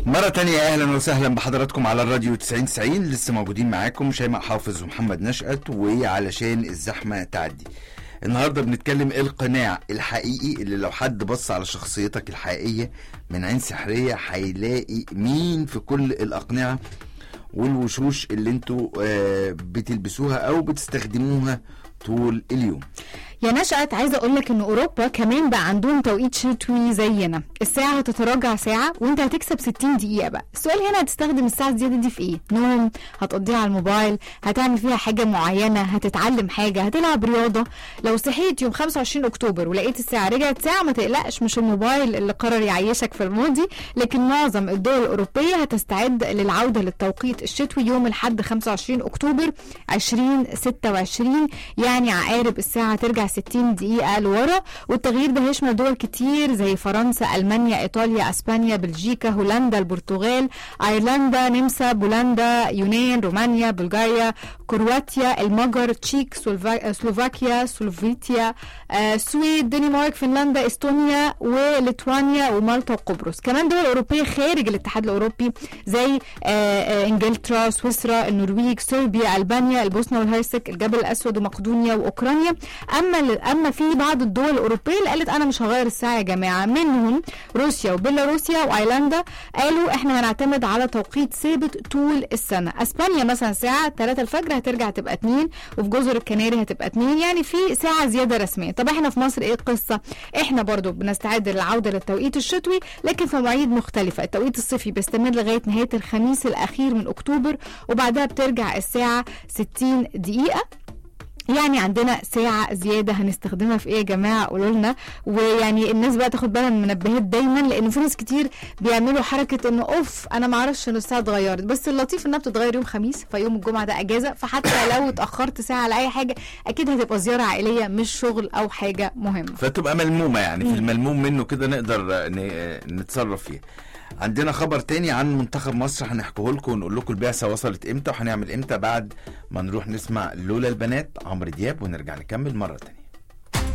مرة تانية أهلا وسهلا بحضراتكم على الراديو 9090 لسه موجودين معاكم شيماء حافظ ومحمد نشأت وعلشان الزحمة تعدي النهارده بنتكلم القناع الحقيقي اللي لو حد بص على شخصيتك الحقيقية من عين سحرية هيلاقي مين في كل الأقنعة والوشوش اللي انتوا آه، بتلبسوها أو بتستخدموها طول اليوم يا نشأت عايزة أقول لك إن أوروبا كمان بقى عندهم توقيت شتوي زينا الساعة هتتراجع ساعة وأنت هتكسب 60 دقيقة بقى السؤال هنا هتستخدم الساعة الزيادة دي في إيه؟ نوم هتقضيها على الموبايل هتعمل فيها حاجة معينة هتتعلم حاجة هتلعب رياضة لو صحيت يوم 25 أكتوبر ولقيت الساعة رجعت ساعة ما تقلقش مش الموبايل اللي قرر يعيشك في الماضي لكن معظم الدول الأوروبية هتستعد للعودة للتوقيت الشتوي يوم الحد 25 أكتوبر 2026 يعني عقارب الساعة ترجع 60 دقيقة لورا والتغيير ده هيشمل دول كتير زي فرنسا ألمانيا إيطاليا أسبانيا بلجيكا هولندا البرتغال أيرلندا نمسا بولندا يونان رومانيا بلغاريا كرواتيا المجر تشيك سلوفا- سلوفاكيا سلوفيتيا آه، سويد دنمارك فنلندا استونيا وليتوانيا ومالطا وقبرص كمان دول اوروبيه خارج الاتحاد الاوروبي زي آه، آه، انجلترا سويسرا النرويج صربيا البانيا البوسنه والهرسك الجبل الاسود ومقدونيا واوكرانيا اما اما في بعض الدول الاوروبيه اللي قالت انا مش هغير الساعه يا جماعه منهم روسيا وبيلاروسيا وايرلندا قالوا احنا هنعتمد على توقيت ثابت طول السنه اسبانيا مثلا ساعه 3 الفجر هترجع تبقى 2 وفي جزر الكناري هتبقى 2 يعني في ساعه زياده رسميه طب احنا في مصر ايه القصه احنا برضو بنستعد للعوده للتوقيت الشتوي لكن في مواعيد مختلفه التوقيت الصيفي بيستمر لغايه نهايه الخميس الاخير من اكتوبر وبعدها بترجع الساعه 60 دقيقه يعني عندنا ساعة زيادة هنستخدمها في ايه يا جماعة قولوا لنا ويعني الناس بقى تاخد بالها من المنبهات دايما لان في ناس كتير بيعملوا حركة انه اوف انا ما اعرفش ان الساعة اتغيرت بس اللطيف انها بتتغير يوم خميس فيوم الجمعة ده اجازة فحتى لو اتأخرت ساعة على اي حاجة اكيد هتبقى زيارة عائلية مش شغل او حاجة مهمة فتبقى ملمومة يعني في الملموم منه كده نقدر آه، ن- آه، نتصرف فيها عندنا خبر تاني عن منتخب مصر هنحكيه لكم ونقول لكم البعثة وصلت امتى وهنعمل امتى بعد ما نروح نسمع لولا البنات عمرو دياب ونرجع نكمل مرة تانية